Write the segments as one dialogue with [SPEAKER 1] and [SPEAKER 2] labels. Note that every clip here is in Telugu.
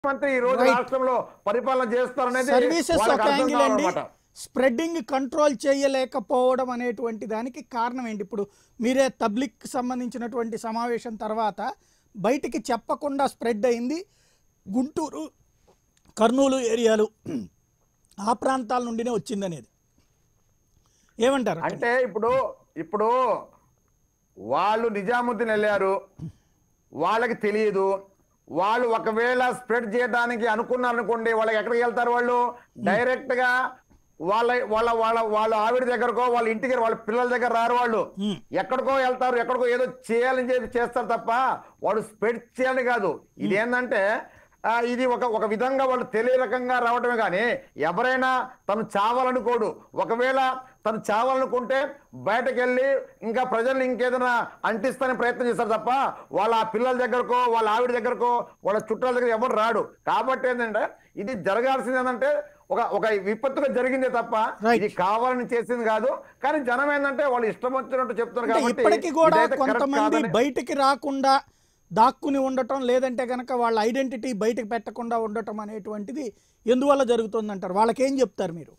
[SPEAKER 1] ముఖ్యమంత్రి ఈ రోజు
[SPEAKER 2] Right.
[SPEAKER 1] రాష్ట్రంలో పరిపాలన చేస్తారనేది
[SPEAKER 2] సర్వీసెస్
[SPEAKER 1] వాళ్ళకి
[SPEAKER 2] ఒక
[SPEAKER 1] అర్థం
[SPEAKER 2] యాంగిల్ అండి
[SPEAKER 1] కావాలన్నమాట.
[SPEAKER 2] స్ప్రెడ్డింగ్ కంట్రోల్ చేయలేకపోవడం అనేటువంటి దానికి కారణం ఏంటి ఇప్పుడు మీరే తబ్లిక్ సంబంధించినటువంటి సమావేశం తర్వాత బయటికి చెప్పకుండా స్ప్రెడ్ అయింది గుంటూరు కర్నూలు ఏరియాలు ఆ ప్రాంతాల నుండినే వచ్చిందనేది ఏమంటారు
[SPEAKER 1] అంటే ఇప్పుడు ఇప్పుడు వాళ్ళు నిజాముద్దీన్ వెళ్ళారు వాళ్ళకి తెలియదు వాళ్ళు ఒకవేళ స్ప్రెడ్ చేయడానికి అనుకున్నారు అనుకోండి వాళ్ళకి ఎక్కడికి వెళ్తారు వాళ్ళు డైరెక్ట్ గా వాళ్ళ వాళ్ళ వాళ్ళ వాళ్ళ ఆవిడ దగ్గరకో వాళ్ళ ఇంటికి వాళ్ళ పిల్లల దగ్గర రారు వాళ్ళు
[SPEAKER 2] Hmm.
[SPEAKER 1] ఎక్కడికో వెళ్తారు ఎక్కడికో ఏదో చేయాలని చెప్పి చేస్తారు తప్ప వాడు స్ప్రెడ్ చేయాలని కాదు ఇది ఏంటంటే ఆ, ఇది ఒక ఒక విధంగా వాళ్ళు తెలియ రకంగా రావటమే కానీ ఎవరైనా తను చావాలనుకోడు ఒకవేళ తను చావాలనుకుంటే బయటకు వెళ్ళి ఇంకా ప్రజల్ని ఇంకేదైనా అంటిస్తానే ప్రయత్నం చేస్తారు తప్ప వాళ్ళ ఆ పిల్లల దగ్గరకో వాళ్ళ ఆవిడ దగ్గరకో వాళ్ళ చుట్టాల దగ్గర ఎవరు రాడు కాబట్టి ఏంటంటే ఇది జరగాల్సింది ఏంటంటే ఒక ఒక విపత్తుగా జరిగిందే తప్ప
[SPEAKER 2] Right.
[SPEAKER 1] ఇది కావాలని చేసింది కాదు కానీ జనం ఏంటంటే వాళ్ళు ఇష్టం వచ్చినట్టు చెప్తారు
[SPEAKER 2] అంటే
[SPEAKER 1] కాబట్టి
[SPEAKER 2] ఇప్పటికీ కూడా
[SPEAKER 1] ఇదైతే correct
[SPEAKER 2] కొంతమంది
[SPEAKER 1] కాదని-
[SPEAKER 2] బయటికి రాకుండా దాక్కుని ఉండటం లేదంటే కనుక వాళ్ళ ఐడెంటిటీ బయటకు పెట్టకుండా ఉండటం అనేటువంటిది ఎందువల్ల జరుగుతుందంటారు వాళ్ళకేం చెప్తారు మీరు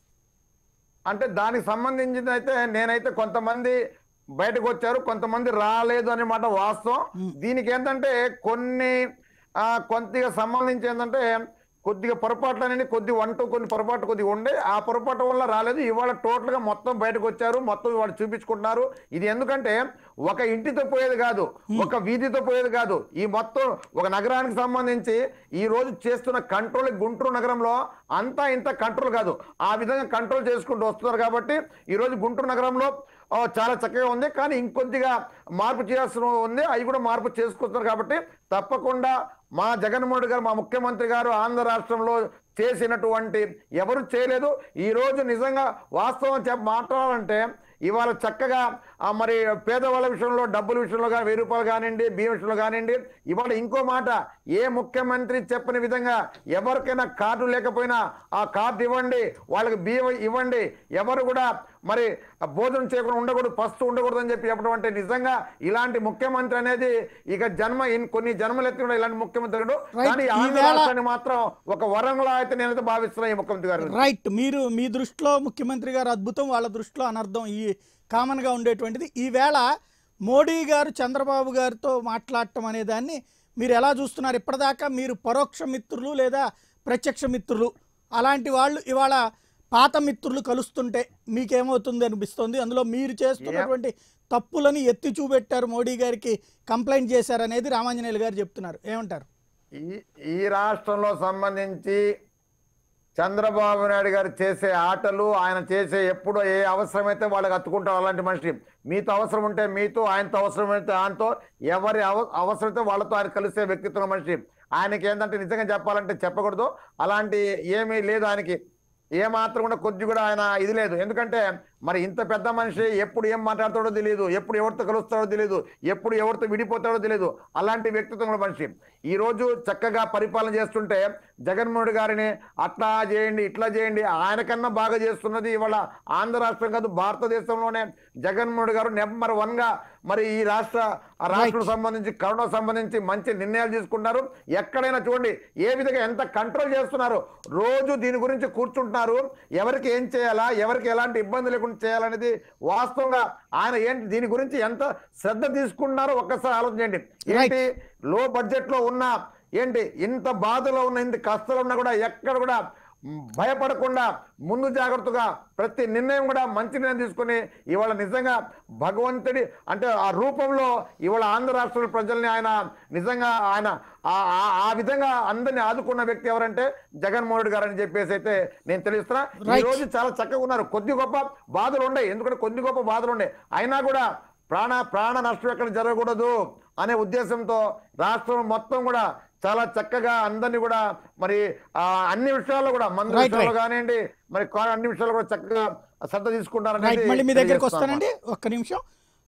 [SPEAKER 1] అంటే దానికి సంబంధించింది అయితే నేనైతే కొంతమంది బయటకు వచ్చారు కొంతమంది రాలేదు అనే మాట వాస్తవం దీనికి ఏంటంటే కొన్ని ఆ, కొద్దిగా సంబంధించి ఏంటంటే కొద్దిగా పొరపాట్లు అనేది కొద్ది వంట కొన్ని పొరపాటు కొద్దిగా ఉండే ఆ పొరపాటు వల్ల రాలేదు ఇవాళ టోటల్ గా మొత్తం బయటకు వచ్చారు మొత్తం వాళ్ళు చూపించుకుంటున్నారు ఇది ఎందుకంటే ఒక ఇంటితో పోయేది కాదు ఒక వీధితో పోయేది కాదు ఈ మొత్తం ఒక నగరానికి సంబంధించి ఈ రోజు చేస్తున్న కంట్రోల్ గుంటూరు నగరంలో అంతా ఇంత కంట్రోల్ కాదు ఆ విధంగా కంట్రోల్ చేసుకుంటూ వస్తున్నారు కాబట్టి ఈ రోజు గుంటూరు నగరంలో ఆ, చాలా చక్కగా ఉంది కానీ ఇంకొద్దిగా మార్పు చేయాల్సిన ఉంది అవి కూడా మార్పు చేసుకుంటున్నారు కాబట్టి తప్పకుండా మా జగన్మోహన్ గారు మా ముఖ్యమంత్రి గారు ఆంధ్ర రాష్ట్రంలో చేసినటువంటి ఎవరు చేయలేదు ఈ రోజు నిజంగా వాస్తవం చెప్ప మాట్లాడాలంటే ఇవాళ చక్కగా ఆ మరి పేదవాళ్ళ విషయంలో డబ్బుల విషయంలో కానీ వెయ్యి రూపాయలు కానివ్వండి బియ్యం విషయంలో కానివ్వండి ఇవాళ ఇంకో మాట ఏ ముఖ్యమంత్రి చెప్పని విధంగా ఎవరికైనా కార్డు లేకపోయినా ఆ కార్డు ఇవ్వండి వాళ్ళకి బియ్యం ఇవ్వండి ఎవరు కూడా మరి భోజనం చేయకుండా ఉండకూడదు పస్తు ఉండకూడదు అని చెప్పి చెప్పడం అంటే నిజంగా ఇలాంటి ముఖ్యమంత్రి అనేది ఇక జన్మ ఇన్- కొన్ని జన్మలు ఎత్తి కూడా ఇలాంటి ముఖ్యమంత్రి ఉండడు.
[SPEAKER 2] Right.
[SPEAKER 1] కానీ ఆంధ్ర
[SPEAKER 2] ఈవేళ-
[SPEAKER 1] రాష్ట్రాన్ని మాత్రం ఒక వరంలా అయితే నేనైతే భావిస్తున్నాను ఈ ముఖ్యమంత్రి గారు
[SPEAKER 2] రైట్ మీరు మీ దృష్టిలో ముఖ్యమంత్రి గారు అద్భుతం వాళ్ళ దృష్టిలో అనర్థం ఈ కామన్గా ఉండేటువంటిది ఈవేళ మోడీ గారు చంద్రబాబు గారితో మాట్లాడటం అనే దాన్ని మీరు ఎలా చూస్తున్నారు ఇప్పటిదాకా మీరు పరోక్ష మిత్రులు లేదా ప్రత్యక్ష మిత్రులు అలాంటి వాళ్ళు ఇవాళ పాత మిత్రులు కలుస్తుంటే మీకేమవుతుంది అనిపిస్తుంది అందులో మీరు చేస్తున్నటువంటి తప్పులని ఎత్తి చూపెట్టారు మోడీ గారికి కంప్లైంట్ చేశారనేది రామాంజనేయులు గారు చెప్తున్నారు ఏమంటారు
[SPEAKER 1] ఈ ఈ రాష్ట్రంలో సంబంధించి చంద్రబాబు నాయుడు గారు చేసే ఆటలు ఆయన చేసే ఎప్పుడు ఏ అవసరమైతే వాళ్ళకి అత్తుకుంటారు అలాంటి మనిషి మీతో అవసరం ఉంటే మీతో ఆయనతో అవసరమైతే ఆయనతో ఎవరి అవ అవసరమైతే వాళ్ళతో ఆయన కలిసే వ్యక్తిత్వం మనిషి ఆయనకి ఏంటంటే నిజంగా చెప్పాలంటే చెప్పకూడదు అలాంటి ఏమీ లేదు ఆయనకి ఏ మాత్రం కూడా కొద్ది కూడా ఆయన ఇది లేదు ఎందుకంటే మరి ఇంత పెద్ద మనిషి ఎప్పుడు ఏం మాట్లాడతాడో తెలియదు ఎప్పుడు ఎవరితో కలుస్తాడో తెలియదు ఎప్పుడు ఎవరితో విడిపోతాడో తెలియదు అలాంటి వ్యక్తిత్వం గల మనిషి ఈ రోజు చక్కగా పరిపాలన చేస్తుంటే జగన్మోహన్ గారిని అట్లా చేయండి ఇట్లా చేయండి ఆయన కన్నా బాగా చేస్తున్నది ఇవాళ ఆంధ్ర రాష్ట్రం కాదు భారతదేశంలోనే జగన్మోహన్ గారు నెంబర్ వన్ గా మరి ఈ రాష్ట్ర ఆ రాష్ట్రం సంబంధించి కరోనా సంబంధించి మంచి నిర్ణయాలు తీసుకుంటున్నారు ఎక్కడైనా చూడండి ఏ విధంగా ఎంత కంట్రోల్ చేస్తున్నారు రోజు దీని గురించి కూర్చుంటున్నారు ఎవరికి ఏం చేయాలా ఎవరికి ఎలాంటి ఇబ్బంది లేకుండా చేయాలనేది వాస్తవంగా ఆయన ఏంటి దీని గురించి ఎంత శ్రద్ధ తీసుకుంటున్నారో ఒక్కసారి ఆలోచించండి ఏంటి లో బడ్జెట్ లో ఉన్న ఏంటి ఇంత బాధలో ఉన్న ఇంత కష్టాలు ఉన్నా కూడా ఎక్కడ కూడా భయపడకుండా ముందు జాగ్రత్తగా ప్రతి నిర్ణయం కూడా మంచి నిర్ణయం తీసుకుని ఇవాళ నిజంగా భగవంతుడి అంటే ఆ రూపంలో ఇవాళ ఆంధ్ర రాష్ట్ర ప్రజల్ని ఆయన నిజంగా ఆయన ఆ- ఆ- ఆ విధంగా అందరిని ఆదుకున్న వ్యక్తి ఎవరంటే జగన్మోహన్ రెడ్డి గారు అని చెప్పేసి అయితే నేను తెలుస్తున్నా ఈ
[SPEAKER 2] Right.
[SPEAKER 1] రోజు చాలా చక్కగా ఉన్నారు కొద్ది గొప్ప బాధలు ఉన్నాయి ఎందుకంటే కొద్ది గొప్ప బాధలు ఉన్నాయి అయినా కూడా ప్రాణ ప్రాణ నష్టం ఎక్కడ జరగకూడదు అనే ఉద్దేశంతో రాష్ట్రం మొత్తం కూడా చాలా చక్కగా అందరినీ కూడా మరి ఆ, అన్ని విషయాల్లో కూడా మందు
[SPEAKER 2] Right,
[SPEAKER 1] విషయాల్లో
[SPEAKER 2] right.
[SPEAKER 1] కానివ్వండి మరి కా- అన్ని విషయాల్లో కూడా చక్కగా శ్రద్ధ తీసుకుంటారనేది
[SPEAKER 2] రైట్ మళ్ళీ మీ దగ్గరికి
[SPEAKER 1] తెలియజేస్తున్నాను.
[SPEAKER 2] వస్తానండి ఒక్క నిమిషం